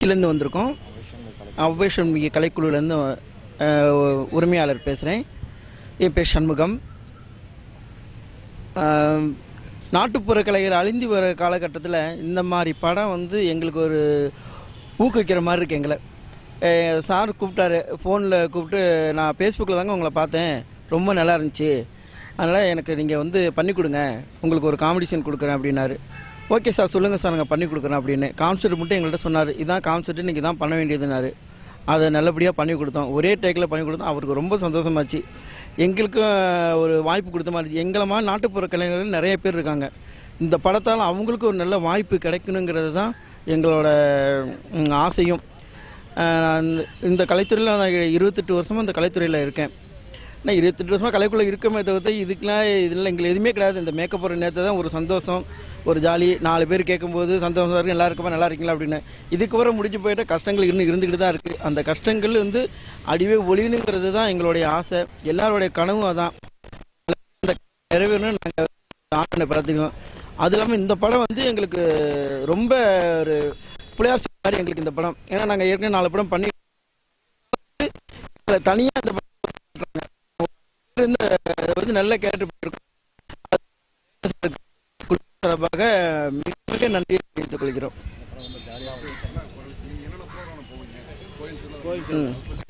இருந்து வந்திருக்கோம் அவ்வேஷன் கலைக்குழுலேருந்து அஹ், உரிமையாளர் பேசுகிறேன் என் பேர் சண்முகம் அஹ், நாட்டுப்புற கலைஞர் அழிந்து வர காலகட்டத்தில் இந்த மாதிரி படம் வந்து எங்களுக்கு ஒரு ஊக்குவிக்கிற மாதிரி இருக்கு எங்களை அஹ், சார் கூப்பிட்டாரு ஃபோனில் கூப்பிட்டு நான் ஃபேஸ்புக்கில் தாங்க உங்களை பார்த்தேன் ரொம்ப நல்லா இருந்துச்சு அதனால் எனக்கு நீங்கள் வந்து பண்ணி கொடுங்க உங்களுக்கு ஒரு காம்படிஷன் கொடுக்குறேன் அப்படின்னாரு ஓகே சார் சொல்லுங்கள் சார் நாங்கள் பண்ணி கொடுக்குறோம் அப்படின்னு கான்செப்ட் மட்டும் எங்கள்கிட்ட சொன்னார் இதான் கான்செப்ட் நீங்கள் தான் பண்ண வேண்டியதுனாரு அதை நல்லபடியாக பண்ணி கொடுத்தோம் ஒரே டேக்கில் பண்ணி கொடுத்தோம் அவருக்கு ரொம்ப சந்தோஷமாச்சு எங்களுக்கும் ஒரு வாய்ப்பு கொடுத்த மாதிரி இருந்துச்சு. எங்களை மாதிரி நாட்டுப்புற கலைஞர்கள் நிறைய பேர் இருக்காங்க இந்த படத்தால் அவங்களுக்கு ஒரு நல்ல வாய்ப்பு கிடைக்கணுங்கிறது தான் எங்களோட ம், ஆசையும் அஹ், நான் இந்த- இந்த கலைத்துறையில் நான் இருபத்தெட்டு வருஷமாக இந்த கலைத்துறையில் இருக்கேன் நான் இருபத்தெட்டு வருஷமாக கலைக்குள்ளே இருக்கமே தவிர்த்து இதுக்கெலாம் இதில் எங்களுக்கு எதுவுமே கிடையாது இந்த மேக்கப் போடுற நேரத்தை தான் ஒரு சந்தோஷம் ஒரு ஜாலி நாலு பேர் கேட்கும்போது சந்தோஷமாக இருக்கு நல்லா இருக்குமா நல்லா இருக்கீங்களா அப்படின்னு இதுக்கு வர முடிஞ்சு போயிட்ட கஷ்டங்கள் இன்னும் இருந்துக்கிட்டு தான் இருக்குது அந்த கஷ்டங்கள் வந்து அடிவே ஒளியணுங்கிறது தான் எங்களுடைய ஆசை எல்லாருடைய கனவும் அதான் அந்த நிறைவேறணும் நாங்கள் ஆண்டனை பிரார்த்திக்கிறோம் அது இல்லாமல் இந்த படம் வந்து எங்களுக்கு ரொம்ப ஒரு பிள்ளையார் சொல்லி மாதிரி எங்களுக்கு இந்த படம் ஏன்னா நாங்கள் ஏற்கனவே நாலு படம் பண்ணி தனியாக இந்த படம் பண்றாங்க. இந்த அது வந்து நல்ல கேரக்டர் சார்பாக மிக மிக நன்றியை தெரிவித்துக் கொள்கிறோம் ம்.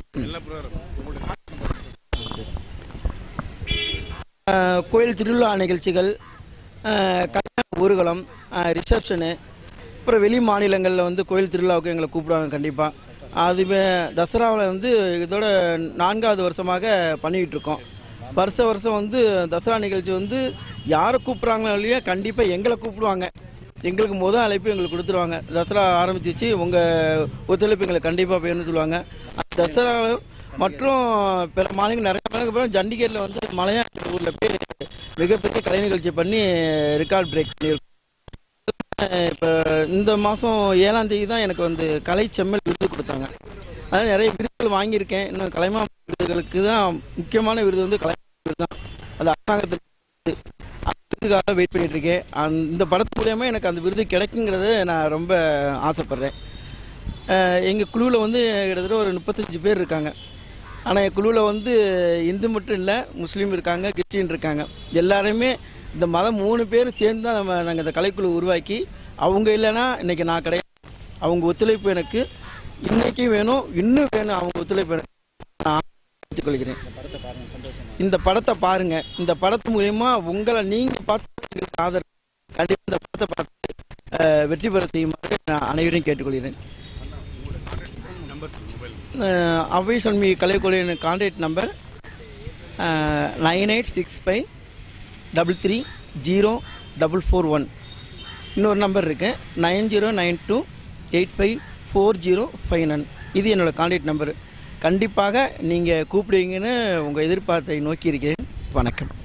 ஆஹ் கோயில் திருவிழா நிகழ்ச்சிகள் ஆஹ் கல்யாண ஊர்வலம் ரிசப்ஷனு அப்புறம் வெளி மாநிலங்களில் வந்து கோயில் திருவிழாவுக்கு எங்களை கூப்பிடுவாங்க கண்டிப்பாக அதுவே தசராவில் வந்து இதோட நான்காவது வருஷமாக பண்ணிக்கிட்டு இருக்கோம் வருஷ வருஷம் வந்து தசரா நிகழ்ச்சி வந்து யாரை கூப்பிட்றாங்களோ இல்லையோ கண்டிப்பாக எங்களை கூப்பிடுவாங்க எங்களுக்கு முதல் அழைப்பு எங்களுக்கு கொடுத்துருவாங்க தசரா ஆரம்பிச்சிச்சு உங்கள் ஒத்துழைப்பு எங்களுக்கு கண்டிப்பாக வேணும்னு சொல்லுவாங்க அந்த தசரா மற்றும் பிற மாநிலங்கள் நிறைய மாநிலங்களுக்கு அப்புறம் ஜல்லிக்கட்டில் வந்து மலையாள ஊரில் போய் மிகப்பெரிய கலை நிகழ்ச்சி பண்ணி ரெக்கார்ட் பிரேக் பண்ணியிருக்கோம் இப்போ இந்த மாதம் ஏழாம் தேதி தான் எனக்கு வந்து கலை செம்மல் விருது கொடுத்தாங்க அதனால் நிறைய விருதுகள் வாங்கியிருக்கேன் இன்னும் கலைமா விருதுகளுக்கு தான் முக்கியமான விருது வந்து கலை விருது தான் அது அரசாங்கத்துக்கு அந்த விருதுக்காக வெயிட் பண்ணிட்டு இருக்கேன் அந்த இந்த படத்து மூலியமாக எனக்கு அந்த விருது கிடைக்குங்கிறத நான் ரொம்ப ஆசைப்பட்றேன் எங்கள் குழுவில் வந்து கிட்டத்தட்ட ஒரு முப்பத்தஞ்சு பேர் இருக்காங்க ஆனால் என் குழுவில் வந்து இந்து மட்டும் இல்லை முஸ்லீம் இருக்காங்க கிறிஸ்டின் இருக்காங்க எல்லாருமே இந்த மதம் மூணு பேர் சேர்ந்து தான் நம்ம நாங்கள் இந்த கலைக்குழு உருவாக்கி அவங்க இல்லைன்னா இன்னைக்கு நான் கிடையாது அவங்க ஒத்துழைப்பு எனக்கு இன்னைக்கும் வேணும் இன்னும் வேணும் அவங்க ஒத்துழைப்பு எனக்கு நான் ஆசைப்படுத்திக் கொள்கிறேன் இந்த படத்தை பாருங்க இந்த படத்து மூலியமா உங்களை நீங்க பார்த்து எங்களுக்கு ஆதரவு கண்டிப்பாக இந்த படத்தை பார்த்து அஹ், வெற்றி பெற செய்யுமாறு நான் அனைவரையும் கேட்டுக்கொள்கிறேன் அவை சொல்மி கலைக்குழுவின் contact number nine eight six five double three zero double four one இன்னொரு நம்பர் இருக்கு nine zero nine two eight five four zero five nine இது என்னோடய கான்டாக்ட் நம்பர் கண்டிப்பாக நீங்கள் கூப்பிடுவீங்கன்னு உங்கள் எதிர்பார்த்தை நோக்கி இருக்கிறேன் வணக்கம்